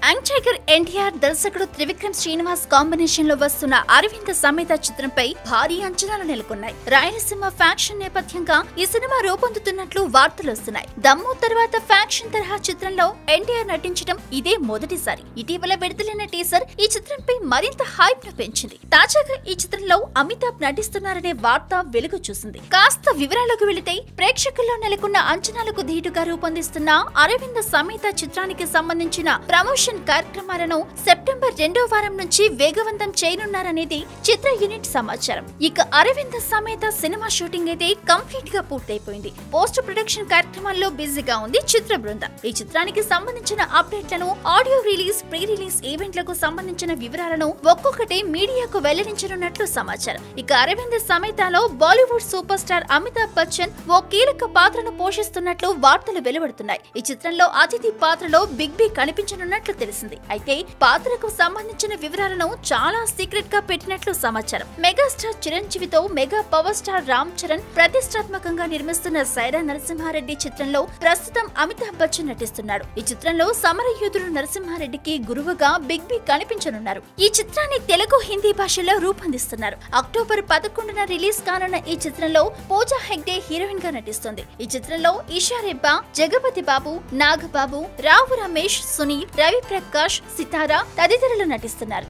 young tiger NTR దర్శకుడు Trivikram Srinivas combination లో వస్తున్న అరవింద సమేత చిత్రంపై భారీ అంచనాలు నెలకొన్నాయి రాయలసీమ ఫ్యాక్షన్ నేపథ్యంగా ఈ సినిమా రూపొందుతున్నట్లు వార్తలు వస్తున్నాయి దమ్ము తర్వాత ఫ్యాక్షన్ తరహా చిత్రంలో ఎన్టీఆర్ నటించడం ఇదే మొదటిసారి ఇటీవల విడుదలైన టీజర్ ఈ చిత్రంపై మరింత హైప్ ను పెంచింది తాజాగా ఈ చిత్రంలో అమితాబ్ నటిస్తున్నారనే వార్త వెలుగు చూసింది కాస్త వివరాలకు వెళితే ప్రేక్షకుల్లో నెలకొన్న అంచనాలకు ధీటుగా రూపొందిస్తున్న అరవింద సమేత చిత్రానికి సంబంధించిన ప్రమోషన్ కార్యక్రమాలను సెప్టెంబర్ రెండో వారం నుంచి వేగవంతం చేయనున్నారనేది చిత్ర యూనిట్ సమాచారం ఇక అరవింద సమేత సినిమా షూటింగ్ అయితే కంప్లీట్ గా పూర్తయిపోయింది పోస్ట్ ప్రొడక్షన్ కార్యక్రమాల్లో బిజీగా ఉంది చిత్ర బృందం ఈ చిత్రానికి సంబంధించిన అప్డేట్లను ఆడియో రిలీజ్ ప్రీ రిలీజ్ ఈవెంట్లకు సంబంధించిన వివరాలను ఒక్కొక్కటి మీడియాకు వెల్లడించనున్నట్లు సమాచారం ఇక అరవింద సమేతలో Bollywood super star Amitabh Bachchan ఓ కీలక పాత్రను పోషిస్తున్నట్లు వార్తలు వెలువడుతున్నాయి ఈ చిత్రంలో అతిథి పాత్రలో బిగ్ బి కనిపించనున్నట్లు తెలిసింది అయితే పాత్రకు సంబంధించిన వివరాలను చాలా సీక్రెట్ గా పెట్టినట్లు సమాచారం మెగాస్టార్ చిరంజీవితో mega power star Ram Charan ప్రతిష్టాత్మకంగా నిర్మిస్తున్న సైరా నరసింహారెడ్డి చిత్రంలో ప్రస్తుతం అమితాబ్ బచ్చన్ నటిస్తున్నాడు ఈ చిత్రంలో సమరయోధుడు నరసింహారెడ్డికి గురువుగా బిగ్ బి కనిపించనున్నారు ఈ చిత్రాన్ని తెలుగు హిందీ భాషలో రూపొందిస్తున్నారు అక్టోబర్ పదకొండున రిలీజ్ కానున్న ఈ చిత్రంలో పూజా హెగ్డే హీరోయిన్ గా నటిస్తుంది ఈ చిత్రంలో ఈషా రెబ్బా జగపతి బాబు నాగబాబు రావు రమేష్ సునీల్ రవి ప్రకాష్ సితారా తదితరులు నటిస్తున్నారు